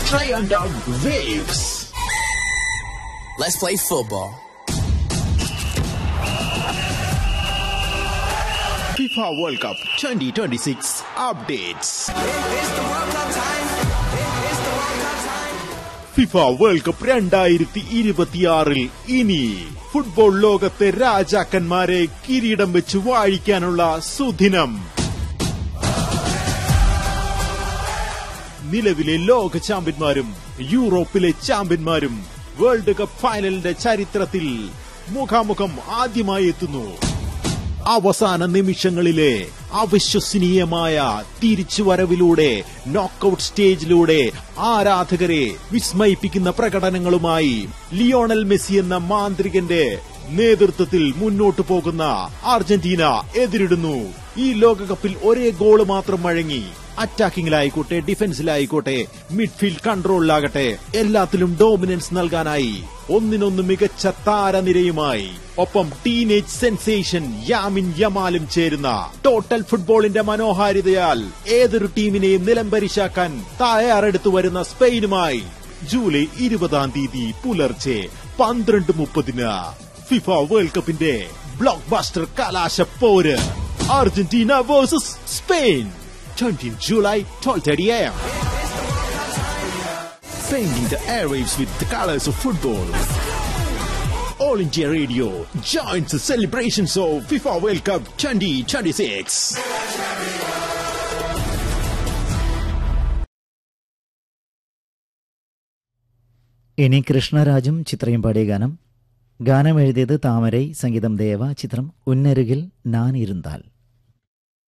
Triangle Waves. Let's play football. FIFA World Cup 2026 updates. FIFA world cup രണ്ടായിരത്തി ഇരുപത്തിയാറിൽ ഇനി football ലോകത്തെ രാജാക്കന്മാരെ കിരീടം വെച്ച് വാഴിക്കാനുള്ള സുദിനം നിലവിലെ ലോക ചാമ്പ്യന്മാരും യൂറോപ്പിലെ ചാമ്പ്യന്മാരും വേൾഡ് കപ്പ് ഫൈനലിന്റെ ചരിത്രത്തിൽ മുഖാമുഖം ആദ്യമായി എത്തുന്നു അവസാന നിമിഷങ്ങളിലെ അവിശ്വസനീയമായ തിരിച്ചുവരവിലൂടെ നോക്കൌട്ട് സ്റ്റേജിലൂടെ ആരാധകരെ വിസ്മയിപ്പിക്കുന്ന പ്രകടനങ്ങളുമായി ലിയോണൽ മെസ്സി എന്ന മാന്ത്രികന്റെ നേതൃത്വത്തിൽ മുന്നോട്ടു പോകുന്ന അർജന്റീന എതിരിടുന്നു ഈ ലോകകപ്പിൽ ഒരേ ഗോള് മാത്രം വഴങ്ങി അറ്റാക്കിംഗിലായിക്കോട്ടെ ഡിഫൻസിലായിക്കോട്ടെ മിഡ്ഫീൽഡ് കൺട്രോളിലാകട്ടെ എല്ലാത്തിലും ഡോമിനൻസ് നൽകാനായി ഒന്നിനൊന്ന് മികച്ച താരനിരയുമായി ഒപ്പം ടീനേജ് സെൻസേഷൻ യാമിൻ യമാലും ചേരുന്ന ടോട്ടൽ ഫുട്ബോളിന്റെ മനോഹാരിതയാൽ ഏതൊരു ടീമിനെയും നിലംപരിശാക്കാൻ തയ്യാറെടുത്തു വരുന്ന സ്പെയിനുമായി ജൂലൈ ഇരുപതാം തീയതി പുലർച്ചെ പന്ത്രണ്ട് മുപ്പതിന് ഫിഫ വേൾഡ് കപ്പിന്റെ ബ്ലോക്ക് ബാസ്റ്റർ കലാശ പോര് Argentina versus Spain 20 July 12:30 a.m. Painting the airwaves with the colors of football. All India Radio joins the celebrations of FIFA World Cup 2026. ഇനി കൃഷ്ണരാജും ചിത്രയും പാടിയ ഗാനം ഗാനം എഴുതിയത് താമരൈ സംഗീതം ദേവ ചിത്രം ഉന്നരുകിൽ നാൻ ഇരുന്താൽ